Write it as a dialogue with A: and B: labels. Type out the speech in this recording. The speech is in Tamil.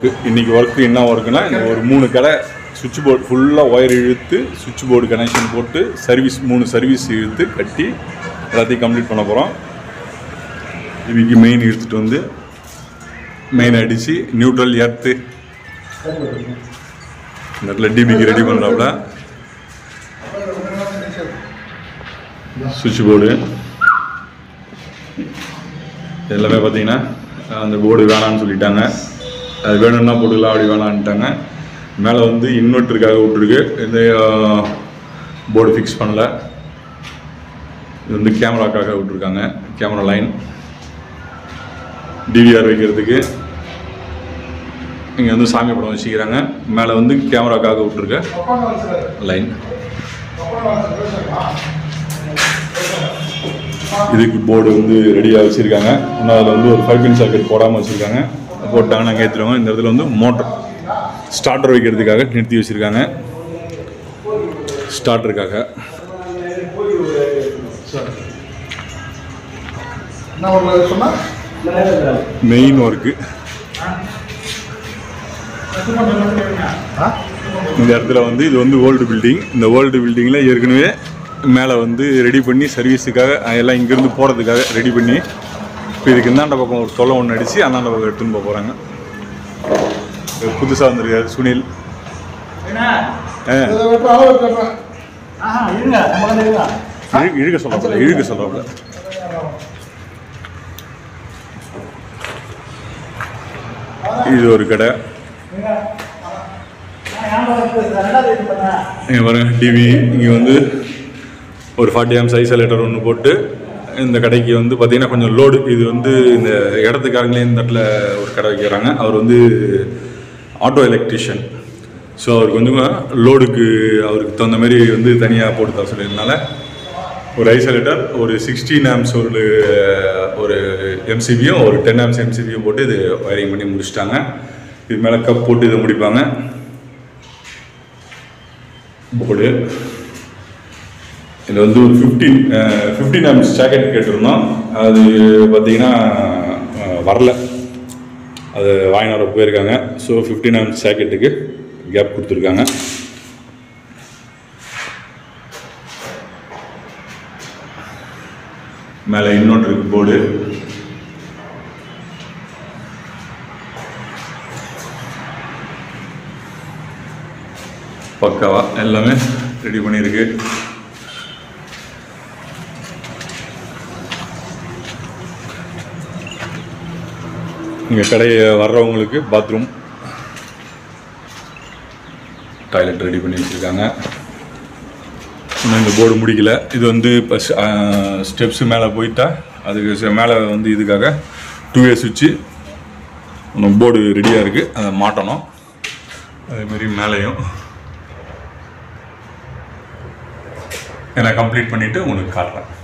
A: இன்னைக்கு ஒர்க்கு என்ன ஒர்க்குனா இந்த ஒரு மூணு கடை சுவிட்ச் போர்டு ஃபுல்லாக ஒயர் இழுத்து சுவிட்ச் போர்டு கனெக்ஷன் போட்டு சர்வீஸ் மூணு சர்வீஸ் இழுத்து கட்டி எல்லாத்தையும் கம்ப்ளீட் பண்ண போகிறோம் இதுக்கு மெயின் இழுத்துட்டு வந்து மெயின் அடித்து நியூட்ரல் எர்த்து இந்த இடத்துல டிபிக்கு ரெடி பண்ணுறாப்புல சுவிட்ச் போர்டு எல்லாமே பார்த்தீங்கன்னா அந்த போர்டு வேணான்னு சொல்லிட்டாங்க அது வேணும்னா போட்டுக்கலாம் அப்படி வேணான்ட்டாங்க மேலே வந்து இன்வெர்ட்டருக்காக விட்ருக்கு இந்த போர்டு ஃபிக்ஸ் பண்ணல இது வந்து கேமராக்காக விட்ருக்காங்க கேமரா லைன் டிவிஆர் வைக்கிறதுக்கு இங்கே வந்து சாமி படம் வச்சுக்கிறாங்க மேலே வந்து கேமராக்காக விட்ருக்க லைன் இதுக்கு போர்டு வந்து ரெடியாக வச்சுருக்காங்க இன்னும் அதில் வந்து ஒரு ஃபைவ் பின் சாக்கெட் போடாமல் வச்சுருக்காங்க போட்டாங்க நாங்கள் ஏற்றுருவோம் இந்த இடத்துல வந்து மோட்டர் ஸ்டார்டர் வைக்கிறதுக்காக நிறுத்தி வச்சுருக்காங்க ஸ்டார்டருக்காக
B: என்ன ஒரு சொன்னா
A: மெயின் ஒர்க்கு
B: ஆ?
A: இந்த இடத்துல வந்து இது வந்து ஓல்டு பில்டிங் இந்த ஓல்டு பில்டிங்கில் ஏற்கனவே மேலே வந்து ரெடி பண்ணி சர்வீஸுக்காக எல்லாம் இங்கேருந்து போகிறதுக்காக ரெடி பண்ணி இப்போ இதுக்கு இந்தாண்ட பக்கம் ஒரு தொலை ஒன்று அடித்து அந்தாண்ட பக்கம் எடுத்துன்னு போக போகிறாங்க புதுசாக வந்திருக்காரு சுனில் ஆ
B: இதை வெட்டுற அளவு வெட்டுறேன்
C: ஆஹா இருங்க நம்ம கதை இருங்க
A: இழு- இழுக்க சொல்கிறாப்புல இழுக்க சொல்கிறாப்புல இது ஒரு கடை
C: ரெண்டாவது இது பண்ணேன்
A: இங்கே பாருங்க டிவி இங்கே வந்து ஒரு ஃபார்ட்டி ஆம்ஸ் ஐசோலேட்டர் ஒன்று போட்டு இந்த கடைக்கு வந்து பார்த்தீங்கன்னா கொஞ்சம் லோடு இது வந்து இந்த இடத்துக்காரங்களே இந்த இடத்துல ஒரு கடை வைக்கிறாங்க அவர் வந்து ஆட்டோ எலக்ட்ரிஷியன் ஸோ அவருக்கு வந்து லோடுக்கு அவருக்கு தகுந்த மாதிரி வந்து தனியாக போட்டு தர சொல்லியிருந்தனால ஒரு ஐசோலேட்டர் ஒரு சிக்ஸ்டீன் ஆம்ஸ் ஒரு ஒரு எம்சிபியும் ஒரு டென் ஆம்ஸ் எம்சிபியும் போட்டு இது வயரிங் பண்ணி முடிச்சிட்டாங்க இது மேலே கப் போட்டு இதை முடிப்பாங்க போர்டு இதில் வந்து ஒரு ஃபிஃப்டீன் ஃபிஃப்டீன் ஆம்ஸ் ஜாக்கெட் கேட்டிருந்தோம் அது பார்த்தீங்கன்னா அஹ், வரல அது வாங்கின வர போயிருக்காங்க ஸோ ஃபிஃப்டீன் ஆம்ஸ் ஜாக்கெட்டுக்கு கேப் கொடுத்துருக்காங்க மேலே இன்னொன்று இருக்கு போர்டு பக்காவா எல்லாமே ரெடி பண்ணியிருக்கு இங்கே கடையை வர்றவங்களுக்கு பாத்ரூம் டாய்லெட் ரெடி பண்ணி வச்சுருக்காங்க இன்னும் இந்த போர்டு முடிக்கல இது வந்து இப்போ ஸ்டெப்ஸு மேலே போயிட்டா அதுக்கு ச- மேலே வந்து இதுக்காக டூ ஏ சுவிட்சு இன்னும் போர்டு ரெடியாக இருக்குது அதை மாட்டணும் அதேமாரி மேலேயும் நான் கம்ப்ளீட் பண்ணிவிட்டு உங்களுக்கு காட்டுறேன்